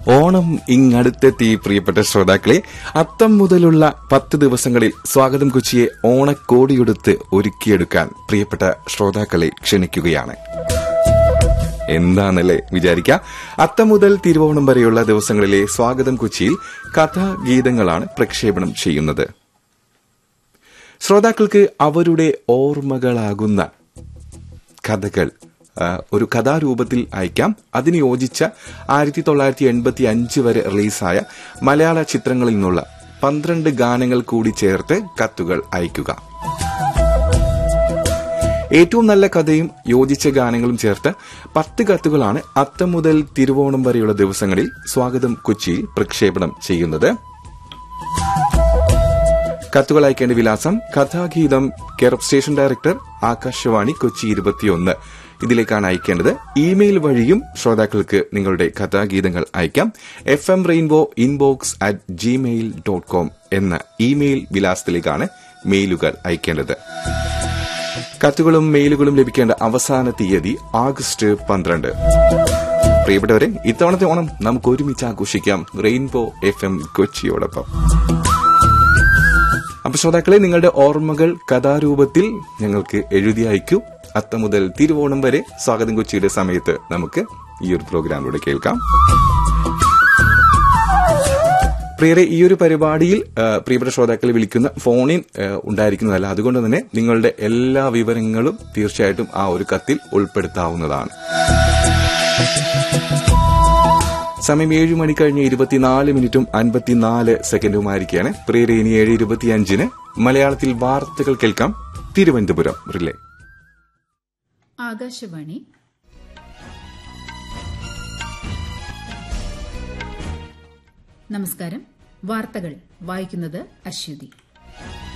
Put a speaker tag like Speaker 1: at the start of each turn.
Speaker 1: ഓണം ഇങ്ങടുത്തെത്തി പ്രിയപ്പെട്ട ശ്രോതാക്കളെ അത്തം മുതലുള്ള പത്ത് ദിവസങ്ങളിൽ സ്വാഗതം കൊച്ചിയെ ഓണക്കോടിയെടുത്ത് ഒരുക്കിയെടുക്കാൻ പ്രിയപ്പെട്ട ശ്രോതാക്കളെ ക്ഷണിക്കുകയാണ് എന്താണല്ലേ വിചാരിക്ക അത്തം മുതൽ തിരുവോണം വരെയുള്ള ദിവസങ്ങളിലെ സ്വാഗതം കൊച്ചിയിൽ കഥാഗീതങ്ങളാണ് പ്രക്ഷേപണം ചെയ്യുന്നത് ശ്രോതാക്കൾക്ക് അവരുടെ ഓർമ്മകളാകുന്ന കഥകൾ ആ, ഒരു കഥാരൂപത്തിൽ അയക്കാം അതിന് യോജിച്ച ആയിരത്തി തൊള്ളായിരത്തി എൺപത്തി അഞ്ച് വരെ റിലീസായ മലയാള ചിത്രങ്ങളിൽ നിന്നുള്ള പന്ത്രണ്ട് ഗാനങ്ങൾ കൂടി ചേർത്ത് കത്തുകൾ അയക്കുക ഏറ്റവും നല്ല കഥയും യോജിച്ച ഗാനങ്ങളും ചേർത്ത് പത്ത് കത്തുകളാണ് അത്തം മുതൽ തിരുവോണം വരെയുള്ള ദിവസങ്ങളിൽ സ്വാഗതം കൊച്ചിയിൽ പ്രക്ഷേപണം ചെയ്യുന്നത് കത്തുകൾ അയക്കേണ്ട വിലാസം Kathageetham care of station director Akashvani Kochi ഇരുപത്തിയൊന്ന് ഇതിലേക്കാണ് അയക്കേണ്ടത് ഇമെയിൽ വഴിയും ശ്രോതാക്കൾക്ക് നിങ്ങളുടെ കഥാഗീതങ്ങൾ അയക്കാം F M rainbow inbox at gmail dot com എന്ന ഇമെയിൽ വിലാസത്തിലേക്കാണ് മെയിലുകൾ അയക്കേണ്ടത് കത്തുകളും മെയിലുകളും ലഭിക്കേണ്ട അവസാന തീയതി ആഗസ്റ്റ് പന്ത്രണ്ട് പ്രിയപ്പെട്ടവരെ ഇത്തവണത്തെ ഓണം നമുക്ക് ഒരുമിച്ച് ആഘോഷിക്കാം റെയിൻബോ എഫ് എം കൊച്ചിയോടൊപ്പം അപ്പൊ ശ്രോതാക്കളെ നിങ്ങളുടെ ഓർമ്മകൾ കഥാരൂപത്തിൽ ഞങ്ങൾക്ക് എഴുതി അയക്കൂ അത്തം മുതൽ തിരുവോണം വരെ സ്വാഗതം കൊച്ചിയുടെ സമയത്ത് നമുക്ക് ഈ ഒരു പ്രോഗ്രാമിലൂടെ കേൾക്കാം പ്രിയരെ ഈ ഒരു പരിപാടിയിൽ ആ, പ്രിയപ്പെട്ട ശ്രോതാക്കളെ വിളിക്കുന്ന ഫോണിൻ ആ, ഉണ്ടായിരിക്കുന്നതല്ല അതുകൊണ്ട് തന്നെ നിങ്ങളുടെ എല്ലാ വിവരങ്ങളും തീർച്ചയായിട്ടും ആ ഒരു കത്തിൽ ഉൾപ്പെടുത്താവുന്നതാണ് സമയം ഏഴ് മണി കഴിഞ്ഞ് ഇരുപത്തിനാല് മിനിറ്റും അൻപത്തിനാല് സെക്കൻഡുമായിരിക്കുകയാണ് പ്രിയരെ ഇനി ഏഴ് ഇരുപത്തിയഞ്ചിന് മലയാളത്തിൽ വാർത്തകൾ കേൾക്കാം തിരുവനന്തപുരം റിലേ
Speaker 2: ആകാശവാണി നമസ്കാരം വാർത്തകൾ വായിക്കുന്നത് അശ്വതി